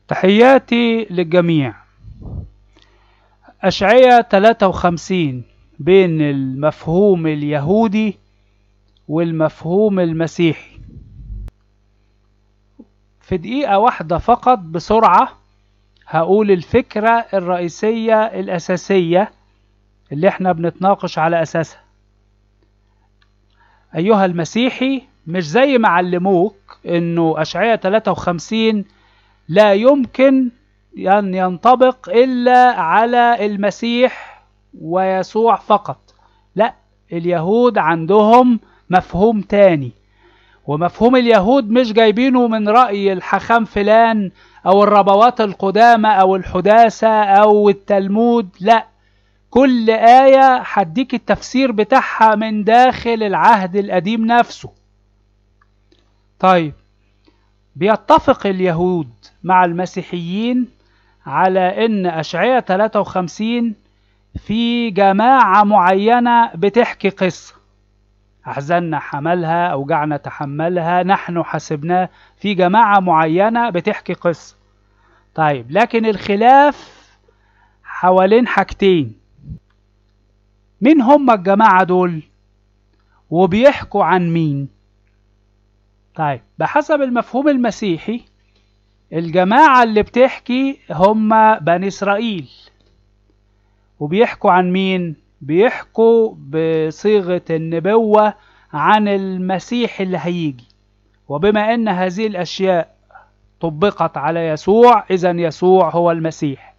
تحياتي للجميع أشعية 53 بين المفهوم اليهودي والمفهوم المسيحي في دقيقة واحدة فقط بسرعة هقول الفكرة الرئيسية الأساسية اللي احنا بنتناقش على أساسها أيها المسيحي مش زي ما علموك انه أشعية 53 لا يمكن أن ينطبق إلا على المسيح ويسوع فقط لا اليهود عندهم مفهوم تاني ومفهوم اليهود مش جايبينه من رأي الحخام فلان أو الربوات القدامى أو الحداثة أو التلمود لا كل آية هديك التفسير بتاعها من داخل العهد القديم نفسه طيب بيتفق اليهود مع المسيحيين على ان اشعياء 53 في جماعة معينة بتحكي قصة أحزننا حملها أوجعنا تحملها نحن حسبناه في جماعة معينة بتحكي قصة طيب لكن الخلاف حوالين حاجتين مين هم الجماعة دول وبيحكوا عن مين طيب بحسب المفهوم المسيحي الجماعة اللي بتحكي هم بني إسرائيل وبيحكوا عن مين بيحكوا بصيغة النبوة عن المسيح اللي هيجي وبما ان هذه الاشياء طبقت على يسوع اذا يسوع هو المسيح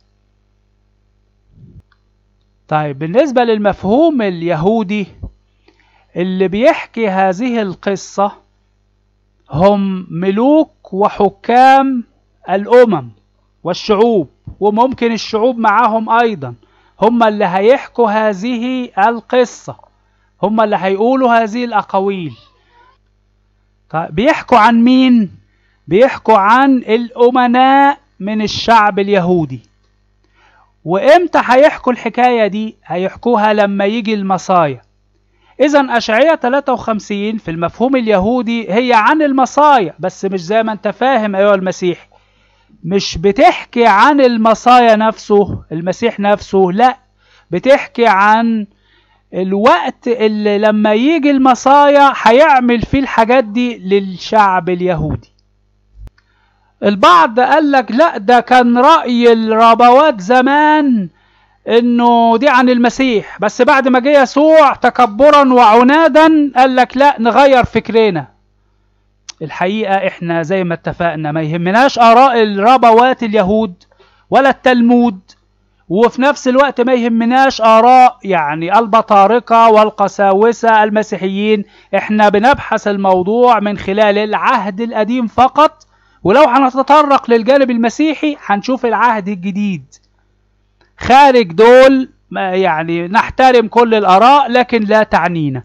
طيب بالنسبة للمفهوم اليهودي اللي بيحكي هذه القصة هم ملوك وحكام الأمم والشعوب وممكن الشعوب معاهم أيضا هم اللي هيحكوا هذه القصة هم اللي هيقولوا هذه الأقاويل طيب بيحكوا عن مين؟ بيحكوا عن الأمناء من الشعب اليهودي وإمتى هيحكوا الحكاية دي؟ هيحكوها لما يجي المصايا إذا أشعية 53 في المفهوم اليهودي هي عن المصايا بس مش زي ما أنت فاهم أيها المسيحي مش بتحكي عن المصايا نفسه المسيح نفسه لا بتحكي عن الوقت اللي لما يجي المصايا هيعمل فيه الحاجات دي للشعب اليهودي البعض قال لك لا ده كان رأي الربوات زمان انه دي عن المسيح بس بعد ما جه يسوع تكبرا وعنادا قال لك لا نغير فكرنا الحقيقة احنا زي ما اتفقنا ما يهمناش اراء الربوات اليهود ولا التلمود وفي نفس الوقت ما يهمناش اراء يعني البطارقة والقساوسة المسيحيين احنا بنبحث الموضوع من خلال العهد القديم فقط ولو هنتطرق للجانب المسيحي هنشوف العهد الجديد خارج دول يعني نحترم كل الآراء لكن لا تعنينا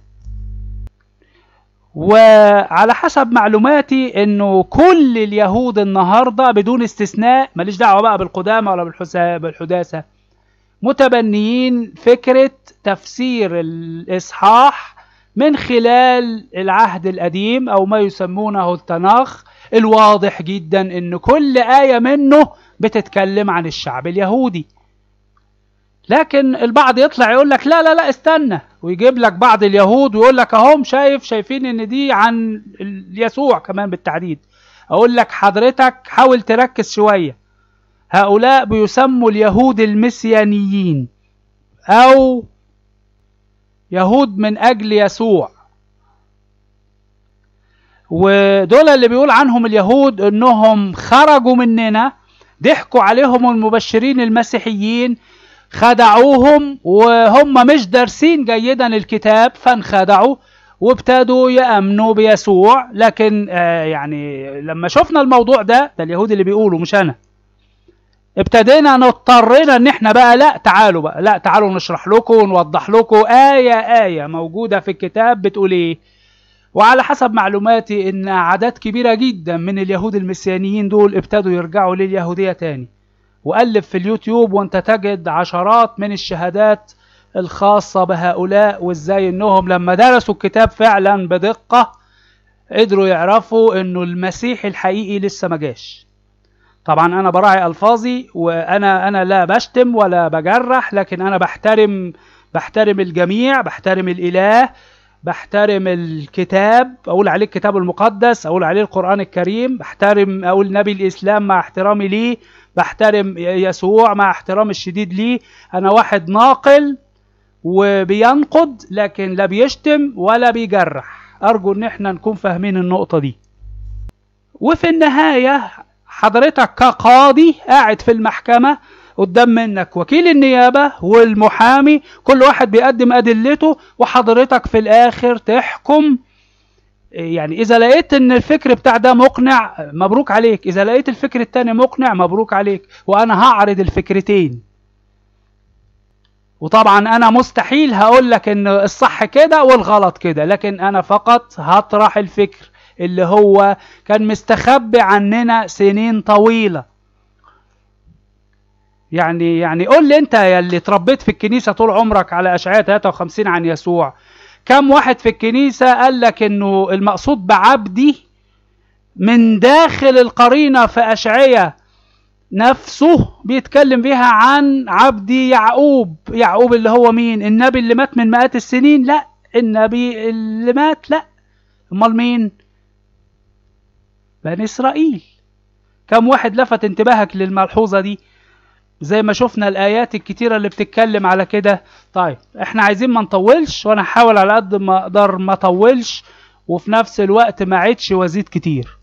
وعلى حسب معلوماتي انه كل اليهود النهارده بدون استثناء ماليش دعوه بقى بالقدامى ولا بالحداثه متبنيين فكره تفسير الاصحاح من خلال العهد القديم او ما يسمونه التناخ الواضح جدا ان كل ايه منه بتتكلم عن الشعب اليهودي لكن البعض يطلع يقول لك لا لا لا استنى ويجيب لك بعض اليهود ويقول لك اهم شايف شايفين ان دي عن يسوع كمان بالتعديد اقول لك حضرتك حاول تركز شويه هؤلاء بيسموا اليهود المسيانيين او يهود من اجل يسوع ودول اللي بيقول عنهم اليهود انهم خرجوا مننا ضحكوا عليهم المبشرين المسيحيين خدعوهم وهم مش دارسين جيدا الكتاب فانخدعوا وابتدوا يأمنوا بيسوع لكن آه يعني لما شفنا الموضوع ده ده اليهود اللي بيقولوا مش أنا ابتدينا نضطرنا ان احنا بقى لا تعالوا بقى لا تعالوا نشرح لكم ونوضح لكم آية آية موجودة في الكتاب بتقول ايه وعلى حسب معلوماتي ان اعداد كبيرة جدا من اليهود المسيانيين دول ابتدوا يرجعوا لليهودية تاني وقلب في اليوتيوب وانت تجد عشرات من الشهادات الخاصة بهؤلاء وازاي انهم لما درسوا الكتاب فعلا بدقة قدروا يعرفوا انه المسيح الحقيقي لسه ما جاش طبعا انا براعي الفاظي وانا انا لا بشتم ولا بجرح لكن انا بحترم بحترم الجميع بحترم الاله بحترم الكتاب اقول عليه الكتاب المقدس اقول عليه القران الكريم بحترم اقول نبي الاسلام مع احترامي ليه بحترم يسوع مع احترامي الشديد ليه انا واحد ناقل وبينقد لكن لا بيشتم ولا بيجرح ارجو ان احنا نكون فاهمين النقطه دي وفي النهايه حضرتك كقاضي قاعد في المحكمه قدام منك وكيل النيابة والمحامي كل واحد بيقدم أدلته وحضرتك في الآخر تحكم يعني إذا لقيت إن الفكر بتاع ده مقنع مبروك عليك إذا لقيت الفكر التاني مقنع مبروك عليك وأنا هعرض الفكرتين وطبعا أنا مستحيل هقول لك إن الصح كده والغلط كده لكن أنا فقط هطرح الفكر اللي هو كان مستخبي عننا سنين طويله يعني يعني قول لي انت يا اللي اتربيت في الكنيسه طول عمرك على اشعياء 53 عن يسوع كم واحد في الكنيسه قال لك انه المقصود بعبدي من داخل القرينه في اشعياء نفسه بيتكلم بيها عن عبدي يعقوب يعقوب اللي هو مين النبي اللي مات من مئات السنين لا النبي اللي مات لا امال مين بني اسرائيل كم واحد لفت انتباهك للملحوظه دي زي ما شفنا الايات الكتيره اللي بتتكلم على كده طيب احنا عايزين ما نطولش وانا هحاول على قد ما اقدر ما اطولش وفي نفس الوقت ما عدش وازيد كتير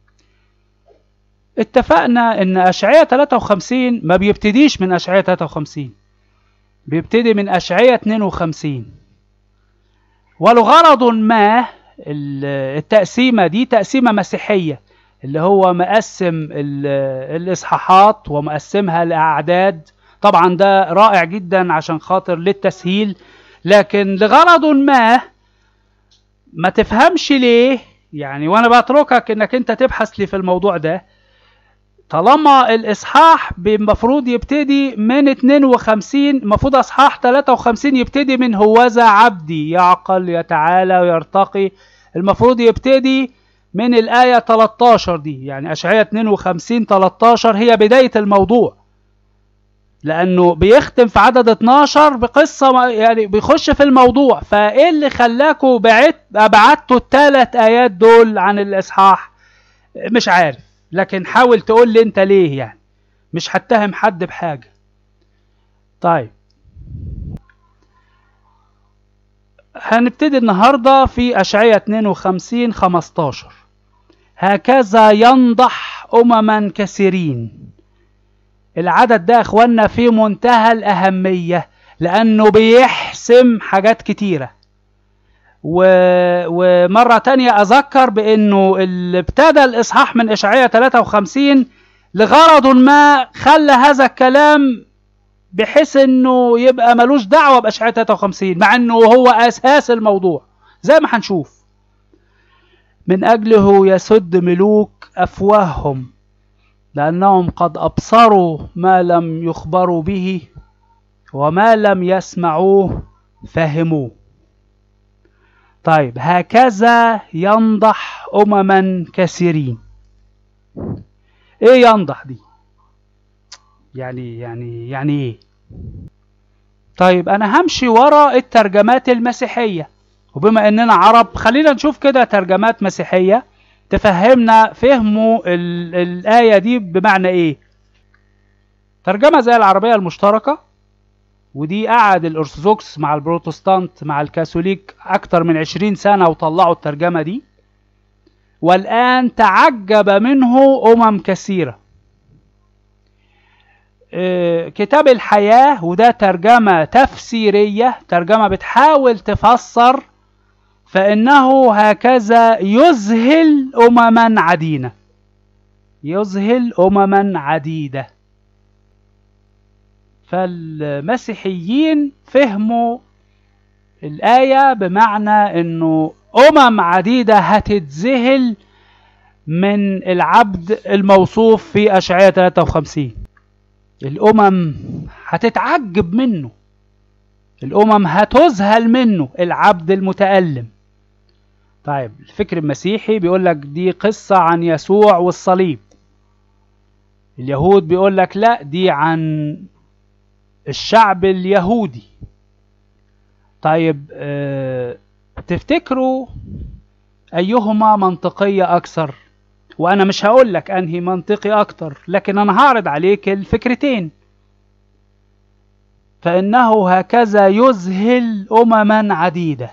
اتفقنا ان اشعياء 53 ما بيبتديش من اشعياء 53 بيبتدي من اشعياء 52 ولغرض ما التقسيمه دي تقسيمه مسيحيه اللي هو مقسم الاصحاحات ومقسمها لاعداد طبعا ده رائع جدا عشان خاطر للتسهيل لكن لغرض ما ما تفهمش ليه يعني وانا بتركك انك انت تبحث لي في الموضوع ده طالما الاصحاح المفروض يبتدي من 52 المفروض اصحاح 53 يبتدي من هوذا عبدي يعقل يتعالى ويرتقي المفروض يبتدي من الآية 13 دي يعني أشعية 52 13 هي بداية الموضوع لأنه بيختم في عدد 12 بقصة يعني بيخش في الموضوع فإيه اللي خلاكوا بعت أبعدتوا الثلاث آيات دول عن الإصحاح مش عارف لكن حاول تقول لي أنت ليه يعني مش هتهم حد بحاجة طيب هنبتدي النهاردة في أشعية 52 15 هكذا ينضح أمما كثيرين العدد ده اخوانا في منتهى الأهمية لأنه بيحسم حاجات كتيرة و... ومرة تانية أذكر بأنه اللي ابتدى الإصحاح من إشعية 53 لغرض ما خلى هذا الكلام بحيث انه يبقى ملوش دعوه باشعياء 53 مع انه هو اساس الموضوع زي ما هنشوف من اجله يسد ملوك افواههم لانهم قد ابصروا ما لم يخبروا به وما لم يسمعوه فهموه طيب هكذا ينضح امما كثيرين ايه ينضح دي يعني يعني يعني ايه طيب انا همشي ورا الترجمات المسيحيه وبما اننا عرب خلينا نشوف كده ترجمات مسيحيه تفهمنا فهموا الايه دي بمعنى ايه ترجمه زي العربيه المشتركه ودي قعد الارثوذكس مع البروتستانت مع الكاثوليك اكتر من عشرين سنه وطلعوا الترجمه دي والان تعجب منه امم كثيره كتاب الحياة وده ترجمة تفسيرية ترجمة بتحاول تفسر فإنه هكذا يذهل أمما عديدة يذهل أمما عديدة فالمسيحيين فهموا الآية بمعنى أنه أمم عديدة هتتذهل من العبد الموصوف في أشعية 53 الأمم هتتعجب منه الأمم هتذهل منه العبد المتألم طيب الفكر المسيحي بيقول لك دي قصة عن يسوع والصليب اليهود بيقول لك لا دي عن الشعب اليهودي طيب اه تفتكروا ايهما منطقية اكثر وانا مش هقول لك انهي منطقي اكتر لكن انا هعرض عليك الفكرتين فانه هكذا يذهل امما عديدة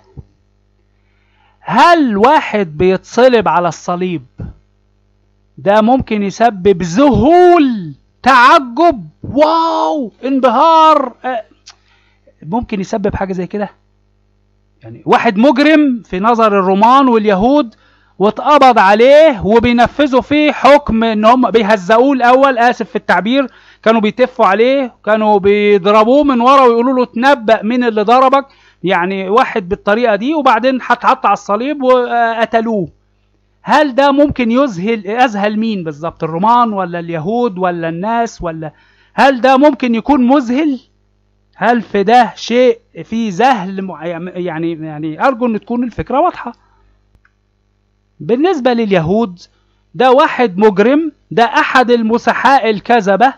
هل واحد بيتصلب على الصليب ده ممكن يسبب ذهول تعجب واو انبهار ممكن يسبب حاجة زي كده يعني واحد مجرم في نظر الرومان واليهود واتقبض عليه وبينفذوا فيه حكم ان هم بيهزقوه الاول اسف في التعبير كانوا بيتفوا عليه كانوا بيضربوه من ورا ويقولوا له تنبأ مين اللي ضربك يعني واحد بالطريقه دي وبعدين هتحط على الصليب وقتلوه هل ده ممكن يذهل يذهل مين بالظبط الرومان ولا اليهود ولا الناس ولا هل ده ممكن يكون مذهل هل في ده شيء فيه ذهل يعني يعني ارجو ان تكون الفكره واضحه بالنسبة لليهود ده واحد مجرم ده أحد المسحاء الكذبة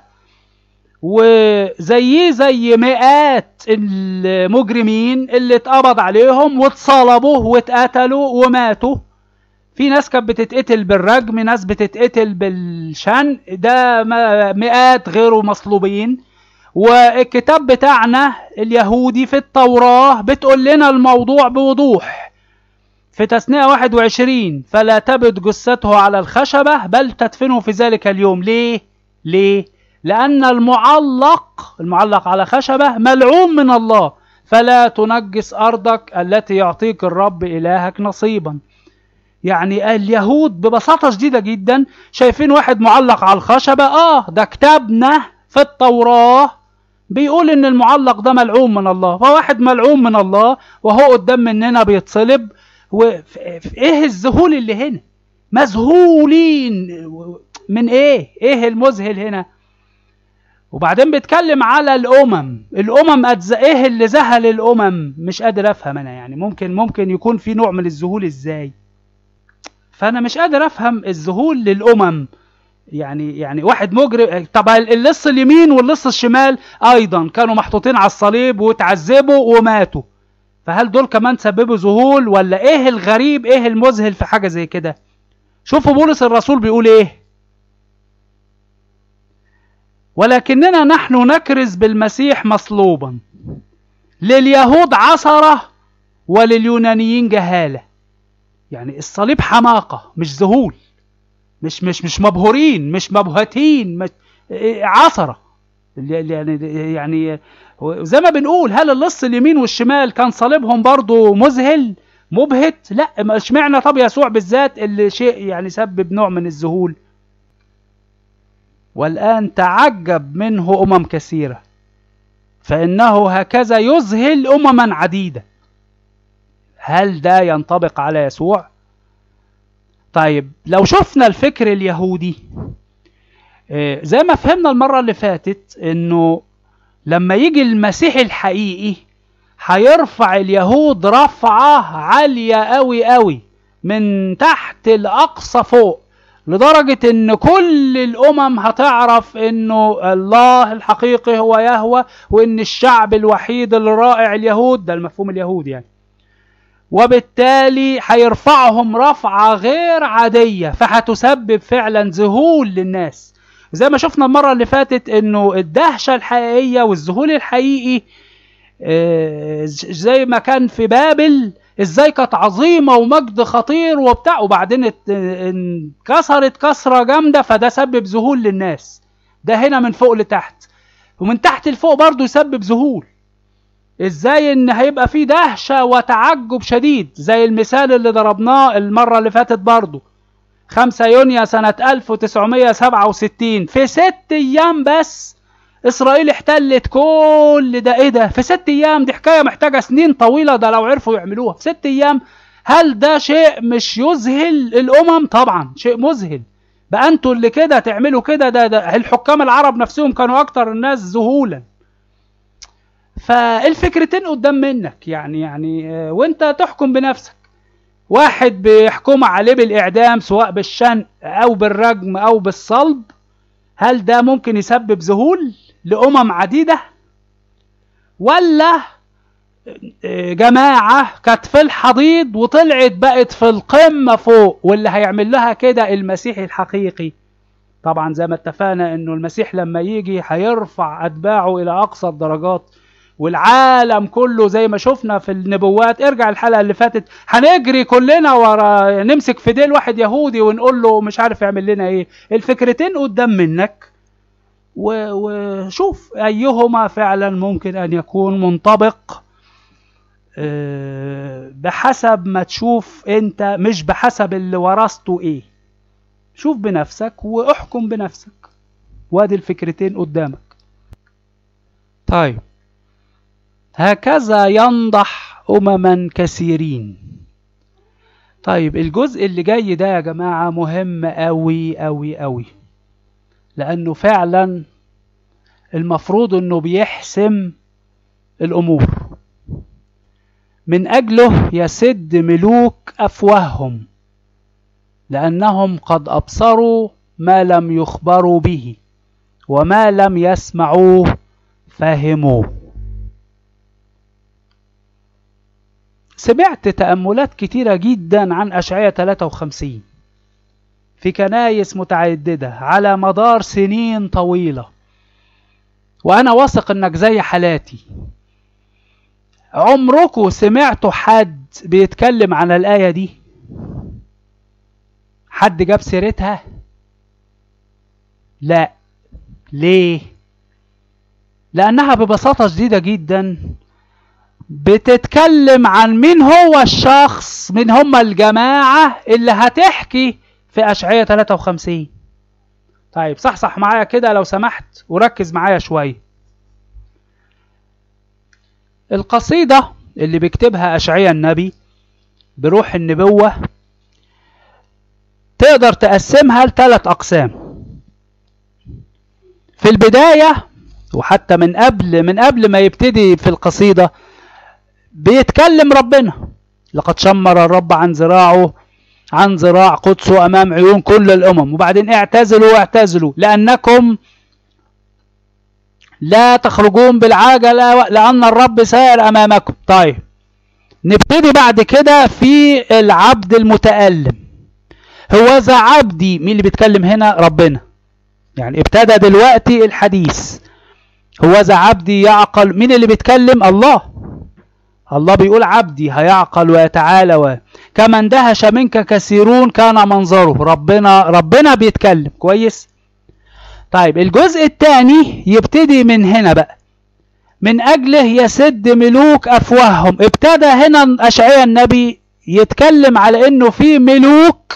وزيه زي مئات المجرمين اللي اتقبض عليهم واتصلبوا واتقتلوا وماتوا في ناس كانت بتتقتل بالرجم ناس بتتقتل بالشن ده مئات غيره مصلوبين والكتاب بتاعنا اليهودي في التوراة بتقول لنا الموضوع بوضوح في تثنية 21 فلا تبد جثته على الخشبة بل تدفنه في ذلك اليوم ليه؟ ليه؟ لأن المعلق المعلق على خشبة ملعون من الله فلا تنجس أرضك التي يعطيك الرب إلهك نصيبا يعني اليهود ببساطة شديدة جدا شايفين واحد معلق على الخشبة آه ده كتابنا في التوراة بيقول ان المعلق ده ملعون من الله فواحد ملعون من الله وهو قدام مننا بيتصلب وايه الذهول اللي هنا مذهولين من ايه ايه المذهل هنا وبعدين بيتكلم على الامم الامم أجز... ايه اللي ذهل الامم مش قادر افهم انا يعني ممكن ممكن يكون في نوع من الذهول ازاي فانا مش قادر افهم الذهول للامم يعني يعني واحد مجرم طب اللص اليمين واللص الشمال ايضا كانوا محطوطين على الصليب وتعذبوا وماتوا فهل دول كمان سببوا ذهول ولا ايه الغريب ايه المذهل في حاجه زي كده شوفوا بولس الرسول بيقول ايه ولكننا نحن نكرز بالمسيح مصلوبا لليهود عثرة ولليونانيين جهالة يعني الصليب حماقة مش ذهول مش مش مش مبهورين مش مبهتين مش عثرة يعني يعني زي ما بنقول هل اللص اليمين والشمال كان صليبهم برضو مذهل مبهت لا اشمعنى طب يسوع بالذات اللي شيء يعني سبب نوع من الذهول والآن تعجب منه أمم كثيرة فإنه هكذا يذهل أمما عديدة هل ده ينطبق على يسوع؟ طيب لو شفنا الفكر اليهودي زي ما فهمنا المرة اللي فاتت انه لما يجي المسيح الحقيقي هيرفع اليهود رفعة عالية قوي قوي من تحت الأقصى فوق لدرجة ان كل الامم هتعرف انه الله الحقيقي هو يهوى وان الشعب الوحيد الرائع اليهود ده المفهوم اليهودي يعني وبالتالي هيرفعهم رفعة غير عادية فهتسبب فعلا ذهول للناس زي ما شفنا المرة اللي فاتت انه الدهشة الحقيقية والذهول الحقيقي زي ما كان في بابل ازاي كانت عظيمة ومجد خطير وبتاع وبعدين انكسرت كسرة جامدة فده سبب ذهول للناس ده هنا من فوق لتحت ومن تحت لفوق برضه يسبب ذهول ازاي ان هيبقى في دهشة وتعجب شديد زي المثال اللي ضربناه المرة اللي فاتت برضه 5 يونيو سنة 1967 في ست ايام بس اسرائيل احتلت كل ده ايه ده في ست ايام دي حكايه محتاجه سنين طويله ده لو عرفوا يعملوها في ست ايام هل ده شيء مش يذهل الامم طبعا شيء مذهل بقى انتوا اللي كده تعملوا كده ده, ده الحكام العرب نفسهم كانوا اكتر الناس ذهولا فالفكرتين قدام منك يعني يعني وانت تحكم بنفسك واحد بيحكم عليه بالاعدام سواء بالشنق او بالرجم او بالصلب هل ده ممكن يسبب ذهول لأمم عديدة ولا جماعة كانت في الحضيض وطلعت بقت في القمة فوق واللي هيعمل لها كده المسيح الحقيقي طبعا زي ما اتفقنا انه المسيح لما يجي هيرفع اتباعه الى اقصى الدرجات والعالم كله زي ما شفنا في النبوات ارجع الحلقه اللي فاتت هنجري كلنا ورا نمسك في ديل واحد يهودي ونقول له مش عارف يعمل لنا ايه الفكرتين قدام منك وشوف ايهما فعلا ممكن ان يكون منطبق بحسب ما تشوف انت مش بحسب اللي ورثته ايه شوف بنفسك واحكم بنفسك وادي الفكرتين قدامك طيب هكذا ينضح امما كثيرين طيب الجزء اللي جاي ده يا جماعة مهم قوي قوي قوي لانه فعلا المفروض انه بيحسم الامور من اجله يسد ملوك افواههم لانهم قد ابصروا ما لم يخبروا به وما لم يسمعوه فهموه سمعت تأملات كتيرة جدا عن أشعية 53 في كنايس متعددة على مدار سنين طويلة وأنا واثق إنك زي حالاتي عمركم سمعتوا حد بيتكلم عن الآية دي حد جاب سيرتها لا ليه لأنها ببساطة شديدة جدا بتتكلم عن مين هو الشخص مين هم الجماعة اللي هتحكي في أشعية 53 طيب صحصح معايا كده لو سمحت وركز معايا شوية القصيدة اللي بيكتبها أشعية النبي بروح النبوة تقدر تقسمها لثلاث أقسام في البداية وحتى من قبل من قبل ما يبتدي في القصيدة بيتكلم ربنا لقد شمر الرب عن ذراعه عن ذراع قدسه أمام عيون كل الأمم وبعدين اعتزلوا واعتزلوا لأنكم لا تخرجون بالعجلة لأن الرب سائر أمامكم طيب نبتدي بعد كده في العبد المتألم هو ذا عبدي مين اللي بيتكلم هنا ربنا يعني ابتدى دلوقتي الحديث هو ذا عبدي يعقل مين اللي بيتكلم الله الله بيقول عبدي هيعقل ويتعالى و... كما اندهش منك كثيرون كان منظره ربنا ربنا بيتكلم كويس طيب الجزء الثاني يبتدي من هنا بقى من اجله يسد ملوك افواههم ابتدى هنا اشعياء النبي يتكلم على انه في ملوك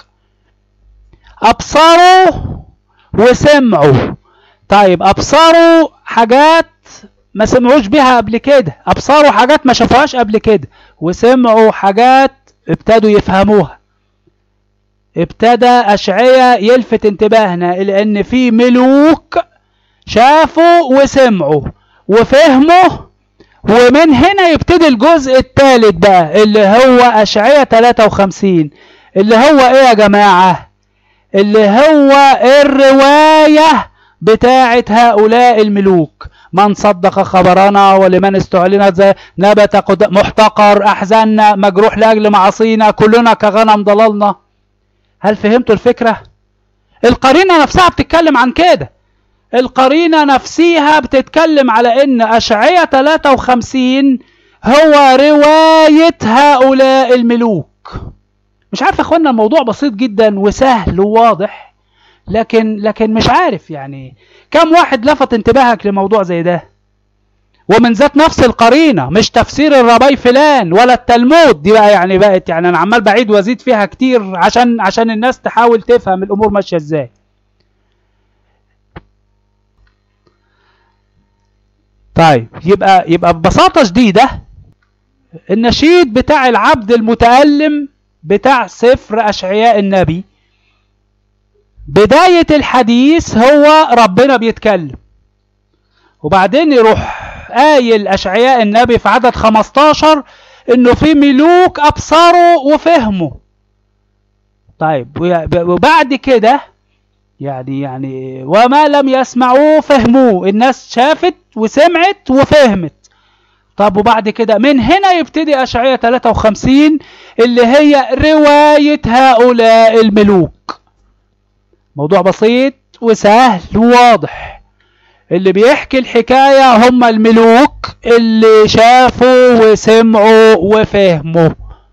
ابصروا وسمعوا طيب ابصروا حاجات ما سمعوش بيها قبل كده ابصروا حاجات ما شافوهاش قبل كده وسمعوا حاجات ابتدوا يفهموها ابتدى اشعياء يلفت انتباهنا لان في ملوك شافوا وسمعوا وفهموا ومن هنا يبتدي الجزء الثالث بقى اللي هو اشعياء 53 اللي هو ايه يا جماعه اللي هو الروايه بتاعه هؤلاء الملوك من صدق خبرنا ولمن استعلنت نبت قد محتقر احزاننا مجروح لاجل معاصينا كلنا كغنم ضللنا هل فهمتوا الفكره القرينه نفسها بتتكلم عن كده القرينه نفسها بتتكلم على ان اشعياء 53 هو روايه هؤلاء الملوك مش عارف يا اخوانا الموضوع بسيط جدا وسهل وواضح لكن لكن مش عارف يعني كم واحد لفت انتباهك لموضوع زي ده ومن ذات نفس القرينه مش تفسير الرباي فلان ولا التلمود دي بقى يعني بقت يعني انا عمال بعيد وازيد فيها كتير عشان عشان الناس تحاول تفهم الامور ماشيه ازاي طيب يبقى يبقى ببساطه شديده النشيد بتاع العبد المتألم بتاع سفر أشعياء النبي بداية الحديث هو ربنا بيتكلم وبعدين يروح قايل أشعياء النبي في عدد 15 إنه في ملوك أبصروا وفهموا طيب وبعد كده يعني يعني وما لم يسمعوه فهموه الناس شافت وسمعت وفهمت طب وبعد كده من هنا يبتدي أشعية 53 اللي هي رواية هؤلاء الملوك موضوع بسيط وسهل وواضح اللي بيحكي الحكاية هم الملوك اللي شافوا وسمعوا وفهموا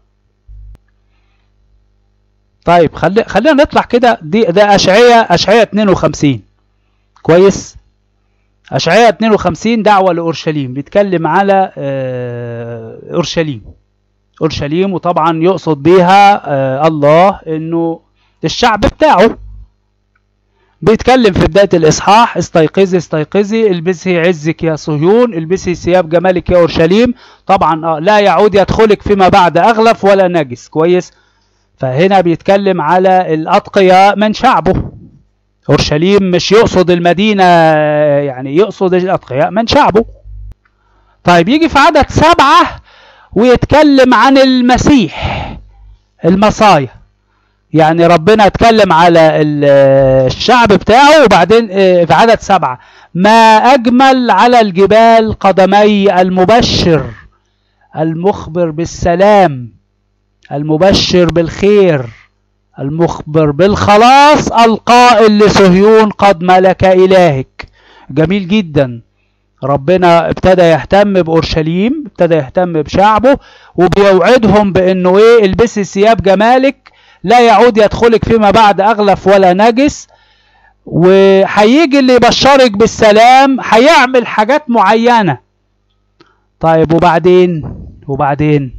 طيب خلي خلينا نطلع كده دي ده أشعية أشعية 52 كويس أشعية 52 دعوة لأورشليم بيتكلم على أورشليم أورشليم وطبعا يقصد بيها الله إنه الشعب بتاعه بيتكلم في بداية الإصحاح استيقظي استيقظي البسي عزك يا صهيون البسي ثياب جمالك يا أورشليم طبعا آه لا يعود يدخلك فيما بعد أغلف ولا نجس كويس فهنا بيتكلم على الأتقياء من شعبه أورشليم مش يقصد المدينة يعني يقصد الأتقياء من شعبه طيب يجي في عدد سبعة ويتكلم عن المسيح المصايا يعني ربنا اتكلم على الشعب بتاعه وبعدين في عدد سبعة ما أجمل على الجبال قدمي المبشر المخبر بالسلام المبشر بالخير المخبر بالخلاص القائل لصهيون قد ملك إلهك جميل جدا ربنا ابتدى يهتم بأورشليم ابتدى يهتم بشعبه وبيوعدهم بأنه ايه البسي ثياب جمالك لا يعود يدخلك فيما بعد أغلف ولا نجس وهيجي اللي يبشرك بالسلام هيعمل حاجات معينة طيب وبعدين وبعدين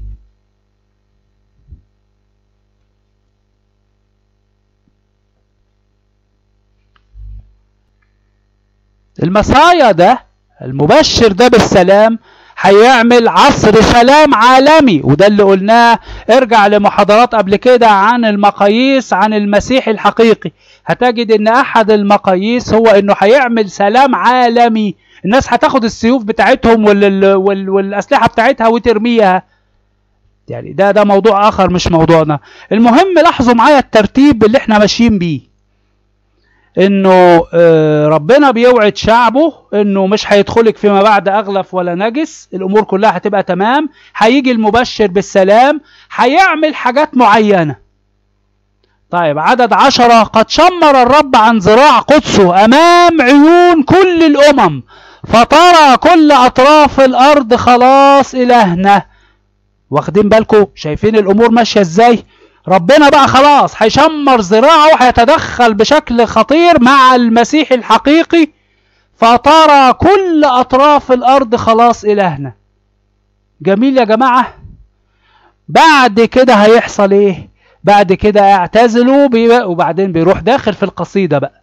المسايا ده المبشر ده بالسلام هيعمل عصر سلام عالمي وده اللي قلناه ارجع لمحاضرات قبل كده عن المقاييس عن المسيح الحقيقي هتجد ان احد المقاييس هو انه هيعمل سلام عالمي الناس هتاخد السيوف بتاعتهم وال... وال... والاسلحه بتاعتها وترميها يعني ده ده موضوع اخر مش موضوعنا المهم لاحظوا معايا الترتيب اللي احنا ماشيين بيه انه ربنا بيوعد شعبه انه مش هيدخلك فيما بعد اغلف ولا نجس الامور كلها هتبقى تمام هيجي المبشر بالسلام هيعمل حاجات معينة طيب عدد عشرة قد شمر الرب عن ذراع قدسه امام عيون كل الامم فترى كل اطراف الارض خلاص الهنا واخدين بالكم شايفين الامور ماشيه ازاي ربنا بقى خلاص هيشمر ذراعه وهيتدخل بشكل خطير مع المسيح الحقيقي فترى كل أطراف الأرض خلاص إلهنا جميل يا جماعة بعد كده هيحصل إيه بعد كده اعتزلوا وبعدين بيروح داخل في القصيدة بقى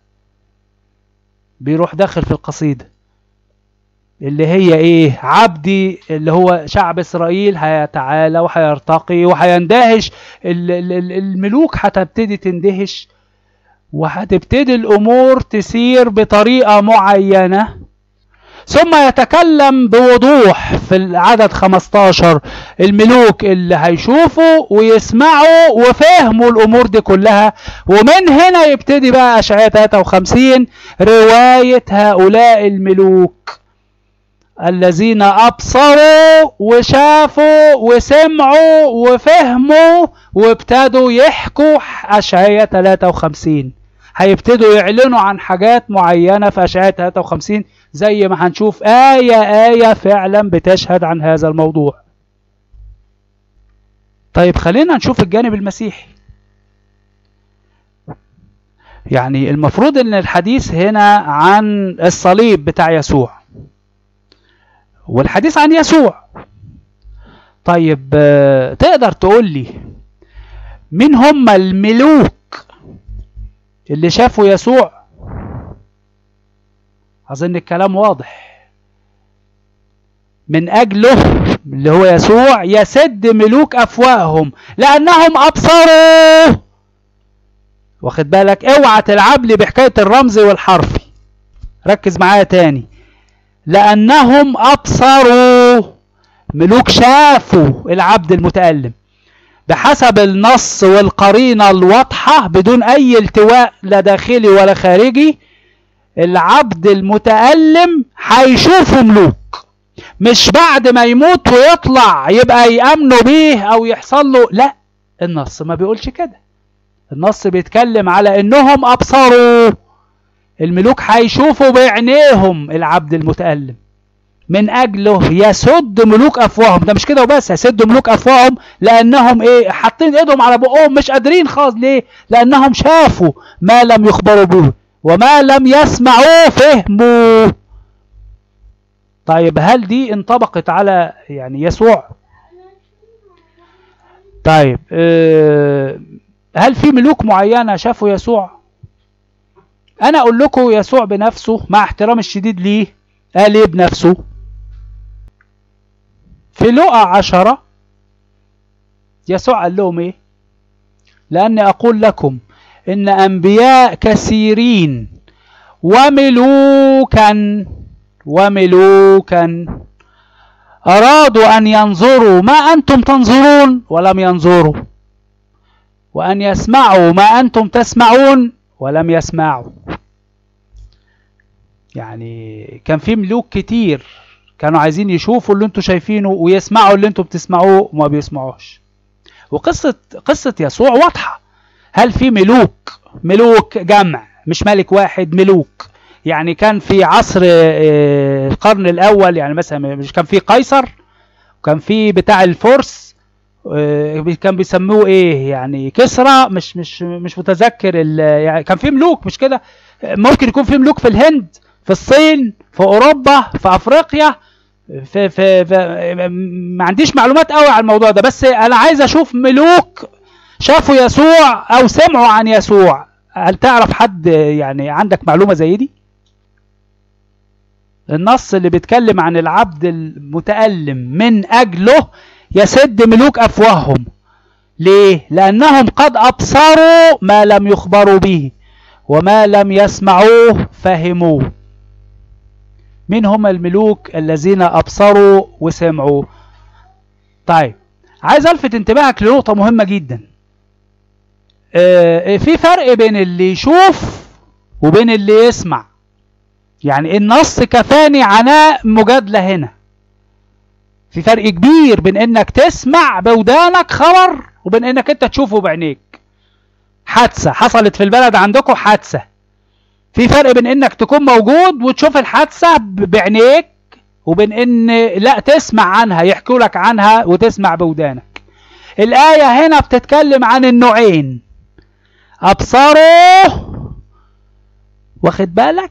بيروح داخل في القصيدة اللي هي ايه عبدي اللي هو شعب اسرائيل هيتعالى وهيرتقي وهيندهش الملوك هتبتدي تندهش وهتبتدي الامور تسير بطريقه معينه ثم يتكلم بوضوح في العدد 15 الملوك اللي هيشوفوا ويسمعوا وفهموا الامور دي كلها ومن هنا يبتدي بقى اشعياء 53 روايه هؤلاء الملوك الذين أبصروا وشافوا وسمعوا وفهموا وابتدوا يحكوا أشعية 53 هيبتدوا يعلنوا عن حاجات معينة في أشعية 53 زي ما هنشوف آية آية فعلا بتشهد عن هذا الموضوع طيب خلينا نشوف الجانب المسيحي يعني المفروض ان الحديث هنا عن الصليب بتاع يسوع والحديث عن يسوع طيب تقدر تقول لي مين هم الملوك اللي شافوا يسوع اظن الكلام واضح من اجله اللي هو يسوع يسد ملوك افواههم لانهم ابصروا واخد بالك اوعى تلعب لي بحكايه الرمز والحرفي ركز معايا تاني لأنهم أبصروا ملوك شافوا العبد المتألم بحسب النص والقرينة الواضحة بدون أي التواء لا داخلي ولا خارجي العبد المتألم هيشوفه ملوك مش بعد ما يموت ويطلع يبقى يأمنوا بيه أو يحصل له لا النص ما بيقولش كده النص بيتكلم على انهم ابصروا الملوك هيشوفوا بعينيهم العبد المتألم من اجله يسد ملوك افواههم ده مش كده وبس يسد ملوك افواههم لانهم ايه حاطين ايدهم على بقهم مش قادرين خالص ليه لانهم شافوا ما لم يخبروا به وما لم يسمعوا فهموا طيب هل دي انطبقت على يعني يسوع طيب اه هل في ملوك معينة شافوا يسوع انا اقول لكم يسوع بنفسه مع احترام الشديد ليه قال ايه بنفسه في لقى عشرة يسوع قال لهم ايه لاني اقول لكم ان انبياء كثيرين وملوكا وملوكا ارادوا ان ينظروا ما انتم تنظرون ولم ينظروا وأن يسمعوا ما أنتم تسمعون ولم يسمعوا يعني كان في ملوك كتير كانوا عايزين يشوفوا اللي انتم شايفينه ويسمعوا اللي انتم بتسمعوه وما بيسمعوش وقصة قصة يسوع واضحة هل في ملوك ملوك جمع مش ملك واحد ملوك يعني كان في عصر القرن الأول يعني مثلا مش كان في قيصر وكان في بتاع الفرس كان بيسموه ايه يعني كسرى مش مش مش متذكر يعني كان في ملوك مش كده ممكن يكون في ملوك في الهند في الصين في اوروبا في افريقيا في, في, في ما عنديش معلومات قوي على الموضوع ده بس انا عايز اشوف ملوك شافوا يسوع او سمعوا عن يسوع هل تعرف حد يعني عندك معلومة زي دي النص اللي بيتكلم عن العبد المتألم من اجله يسد ملوك أفواههم ليه؟ لأنهم قد أبصروا ما لم يخبروا به وما لم يسمعوه فهموه من هم الملوك الذين أبصروا وسمعوا طيب عايز ألفت انتباهك لنقطة مهمة جدا آه في فرق بين اللي يشوف وبين اللي يسمع يعني النص كفاني عناء مجادلة هنا في فرق كبير بين انك تسمع بودانك خبر وبين انك انت تشوفه بعينيك حادثة حصلت في البلد عندكم حادثة في فرق بين انك تكون موجود وتشوف الحادثة بعينيك وبين ان لا تسمع عنها يحكوا لك عنها وتسمع بودانك الآية هنا بتتكلم عن النوعين أبصروا واخد بالك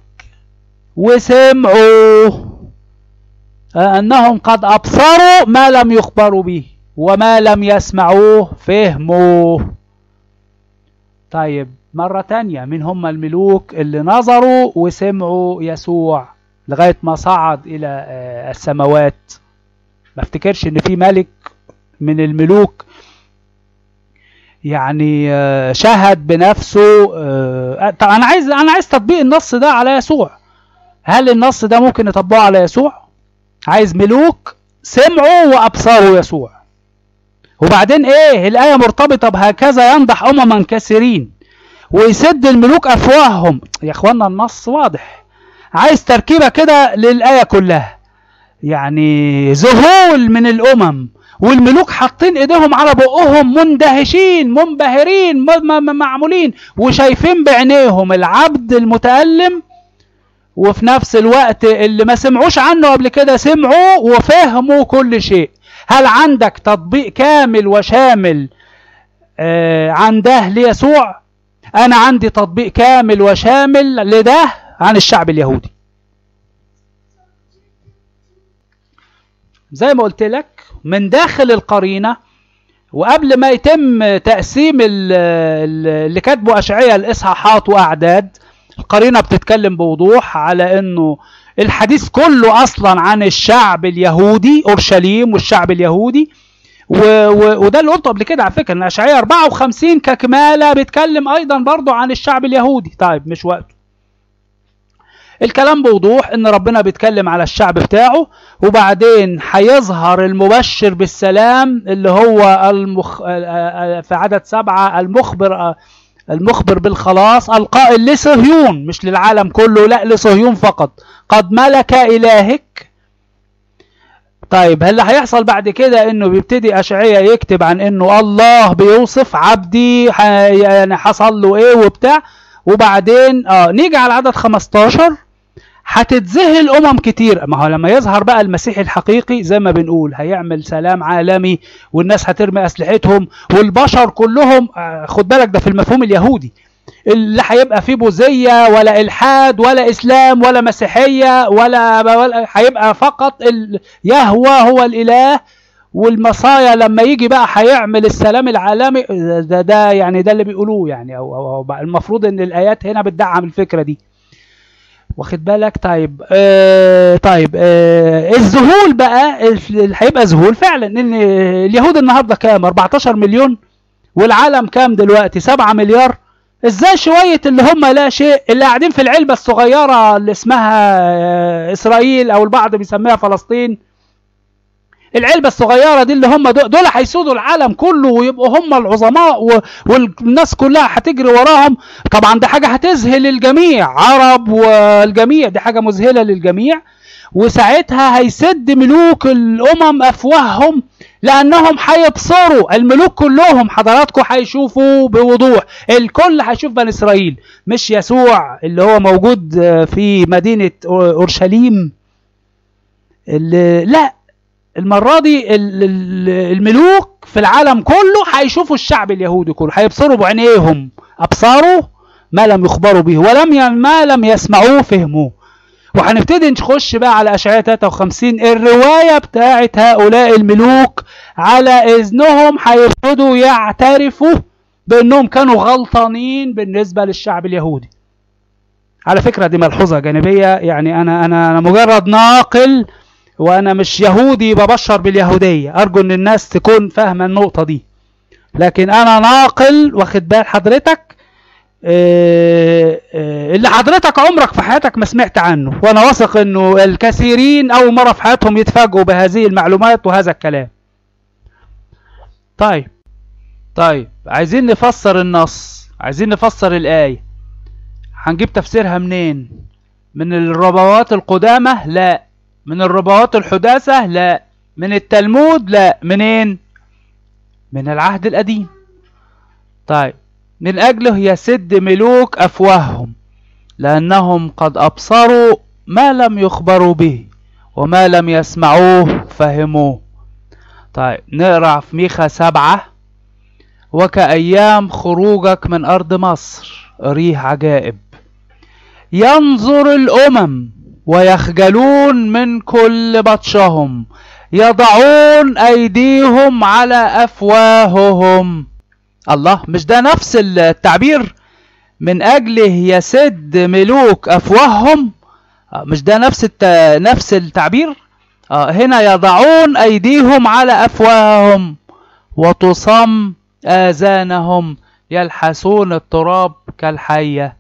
وسمعوا أنهم قد أبصروا ما لم يخبروا به وما لم يسمعوه فهموه طيب مرة تانية من هم الملوك اللي نظروا وسمعوا يسوع لغاية ما صعد إلى السماوات ما افتكرش ان في ملك من الملوك يعني شهد بنفسه طب انا عايز انا عايز تطبيق النص ده على يسوع هل النص ده ممكن نطبقه على يسوع عايز ملوك سمعوا وابصروا يسوع وبعدين ايه الايه مرتبطه بهكذا ينضح امما كثيرين ويسد الملوك افواههم يا اخوانا النص واضح عايز تركيبه كده للايه كلها يعني ذهول من الامم والملوك حاطين ايديهم على بقهم مندهشين منبهرين معمولين وشايفين بعينيهم العبد المتألم وفي نفس الوقت اللي ما سمعوش عنه قبل كده سمعوا وفهموا كل شيء هل عندك تطبيق كامل وشامل آه عن ده ليسوع انا عندي تطبيق كامل وشامل لده عن الشعب اليهودي زي ما قلت لك من داخل القرينة وقبل ما يتم تقسيم اللي كاتبه أشعية الإصحاحات وأعداد القرينة بتتكلم بوضوح على أنه الحديث كله أصلا عن الشعب اليهودي أورشليم والشعب اليهودي و و وده اللي قلته قبل كده على فكرة أن أشعية 54 ككمالة بيتكلم أيضا برضو عن الشعب اليهودي طيب مش وقته الكلام بوضوح ان ربنا بيتكلم على الشعب بتاعه وبعدين هيظهر المبشر بالسلام اللي هو المخ... في عدد سبعة المخبر المخبر بالخلاص القائل لصهيون مش للعالم كله لا لصهيون فقط قد ملك إلهك طيب اللي هيحصل بعد كده انه بيبتدي اشعياء يكتب عن انه الله بيوصف عبدي يعني حصل له ايه وبتاع وبعدين اه نيجي على عدد 15 هتتذهل امم كتير ما هو لما يظهر بقى المسيح الحقيقي زي ما بنقول هيعمل سلام عالمي والناس هترمي اسلحتهم والبشر كلهم آه خد بالك ده في المفهوم اليهودي اللي هيبقى فيه بوذيه ولا الحاد ولا اسلام ولا مسيحيه ولا, ولا هيبقى فقط يهوى هو الاله والمصايا لما يجي بقى هيعمل السلام العالمي ده, ده يعني ده اللي بيقولوه يعني أو, أو, أو المفروض ان الايات هنا بتدعم الفكره دي واخد بالك طيب آه طيب آه الذهول بقى اللي هيبقى ذهول فعلا ان اليهود النهارده كام 14 مليون والعالم كام دلوقتي 7 مليار ازاي شويه اللي هم لا شيء اللي قاعدين في العلبه الصغيره اللي اسمها آه اسرائيل او البعض بيسميها فلسطين العلبة الصغيرة دي اللي هم دول هيسودوا العالم كله ويبقوا هم العظماء والناس كلها هتجري وراهم طبعا دي حاجة هتذهل الجميع عرب والجميع دي حاجة مذهلة للجميع وساعتها هيسد ملوك الأمم أفواههم لأنهم هيبصروا الملوك كلهم حضراتكم هيشوفوا بوضوح الكل هيشوف بني إسرائيل مش يسوع اللي هو موجود في مدينة أورشليم اللي لا المرة دي الملوك في العالم كله هيشوفوا الشعب اليهودي كله هيبصروا بعينيهم أبصاروا ما لم يخبروا به ولم ما لم يسمعوه فهموه وهنبتدي نخش بقى على أشعياء 53 الرواية بتاعت هؤلاء الملوك على إذنهم هيبتدوا يعترفوا بأنهم كانوا غلطانين بالنسبة للشعب اليهودي على فكرة دي ملحوظة جانبية يعني أنا أنا أنا مجرد ناقل وانا مش يهودي ببشر باليهوديه ارجو ان الناس تكون فاهمه النقطه دي لكن انا ناقل واخد بال حضرتك اللي حضرتك عمرك في حياتك ما سمعت عنه وانا واثق انه الكثيرين اول مره في حياتهم يتفاجئوا بهذه المعلومات وهذا الكلام طيب طيب عايزين نفسر النص عايزين نفسر الايه هنجيب تفسيرها منين من الربوات القدامى لا من الربوات الحداثة لا من التلمود لا منين من العهد القديم طيب من أجله يسد ملوك أفواههم لأنهم قد أبصروا ما لم يخبروا به وما لم يسمعوه فهموه طيب نقرأ في ميخا سبعة وكأيام خروجك من أرض مصر ريح عجائب ينظر الأمم ويخجلون من كل بطشهم يضعون أيديهم على أفواههم الله مش ده نفس التعبير من أجله يسد ملوك أفواههم مش ده نفس الت... نفس التعبير هنا يضعون أيديهم على أفواههم وتصم آذانهم يلحسون التراب كالحية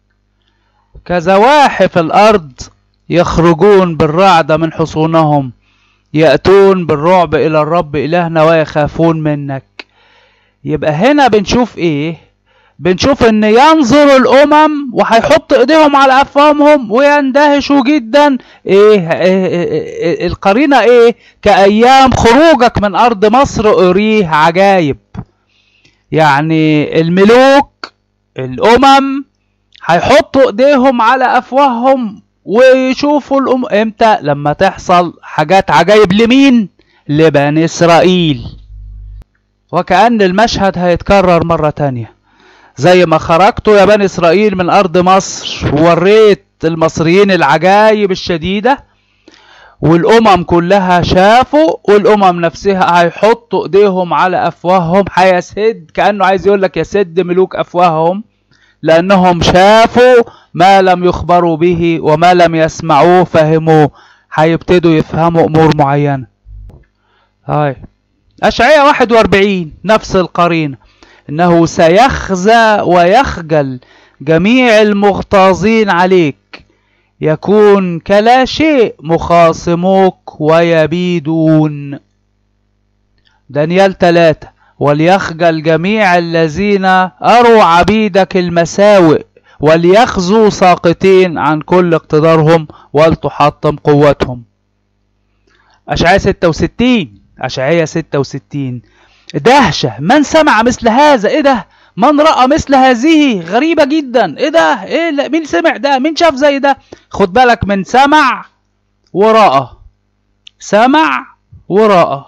كزواحف الأرض يخرجون بالرعد من حصونهم يأتون بالرعب إلى الرب إلهنا ويخافون منك يبقى هنا بنشوف إيه بنشوف إن ينظر الأمم وهيحط إيديهم على أفهامهم ويندهشوا جدا إيه, إيه, إيه القرينة إيه كأيام خروجك من أرض مصر أريه عجايب يعني الملوك الأمم هيحطوا إيديهم على أفواههم ويشوفوا الأم امتى لما تحصل حاجات عجايب لمين لبني اسرائيل وكأن المشهد هيتكرر مرة تانية زي ما خرجتوا يا بني اسرائيل من ارض مصر ووريت المصريين العجايب الشديدة والامم كلها شافوا والامم نفسها هيحطوا ايديهم على افواههم هيسد كأنه عايز يقول لك يسد ملوك افواههم لأنهم شافوا ما لم يخبروا به وما لم يسمعوه فهموه هيبتدوا يفهموا أمور معينة هاي أشعية 41 نفس القرينة إنه سيخزى ويخجل جميع المغتاظين عليك يكون كلا شيء مخاصموك ويبيدون دانيال ثلاثة وليخجل جميع الذين أروا عبيدك المساوئ وليخزوا ساقطين عن كل اقتدارهم ولتحطم قوتهم أشعية 66 أشعية 66 دهشة من سمع مثل هذا إيه ده من رأى مثل هذه غريبة جدا إيه ده إيه لا مين سمع ده مين شاف زي ده خد بالك من سمع ورأى سمع ورأى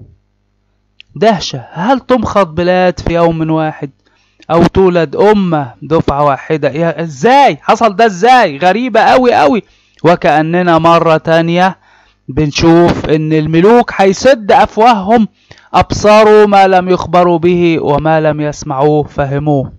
دهشة هل تمخض بلاد في يوم واحد أو تولد أمة دفعة واحدة يا إزاي حصل ده إزاي غريبة أوي أوي وكأننا مرة تانية بنشوف إن الملوك هيسد أفواههم أبصروا ما لم يخبروا به وما لم يسمعوه فهموه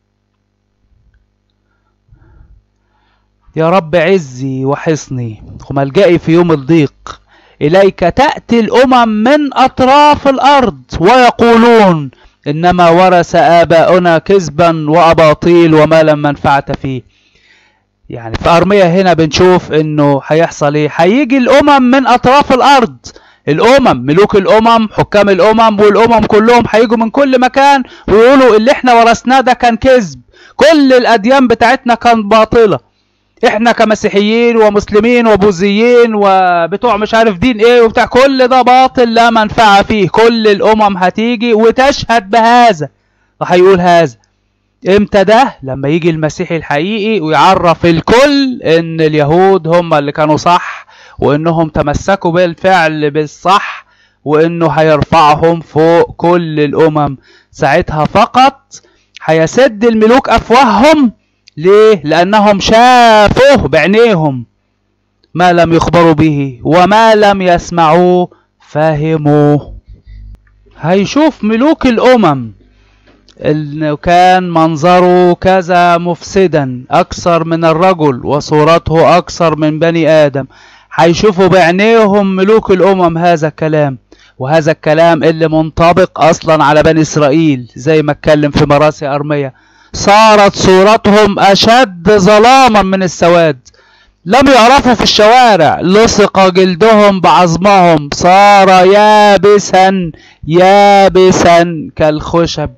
يا رب عزي وحصني وملجئي في يوم الضيق إليك تأتي الأمم من أطراف الأرض ويقولون إنما ورث آباؤنا كذبا وأباطيل وما لم منفعة فيه يعني في أرمية هنا بنشوف إنه هيحصل إيه هيجي الأمم من أطراف الأرض الأمم ملوك الأمم حكام الأمم والأمم كلهم هيجوا من كل مكان ويقولوا اللي احنا ورثناه ده كان كذب كل الأديان بتاعتنا كان باطلة احنا كمسيحيين ومسلمين وبوذيين وبتوع مش عارف دين ايه وبتاع كل ده باطل لا منفعة فيه كل الامم هتيجي وتشهد بهذا وهيقول هذا امتى ده لما يجي المسيحي الحقيقي ويعرف الكل ان اليهود هم اللي كانوا صح وانهم تمسكوا بالفعل بالصح وانه هيرفعهم فوق كل الامم ساعتها فقط هيسد الملوك افواههم ليه لانهم شافوه بعينيهم ما لم يخبروا به وما لم يسمعوه فهموه هيشوف ملوك الامم انه كان منظره كذا مفسدا اكثر من الرجل وصورته اكثر من بني ادم هيشوفوا بعينيهم ملوك الامم هذا الكلام وهذا الكلام اللي منطبق اصلا على بني اسرائيل زي ما اتكلم في مراسي ارميه صارت صورتهم اشد ظلاما من السواد لم يعرفوا في الشوارع لصق جلدهم بعظمهم صار يابسا يابسا كالخشب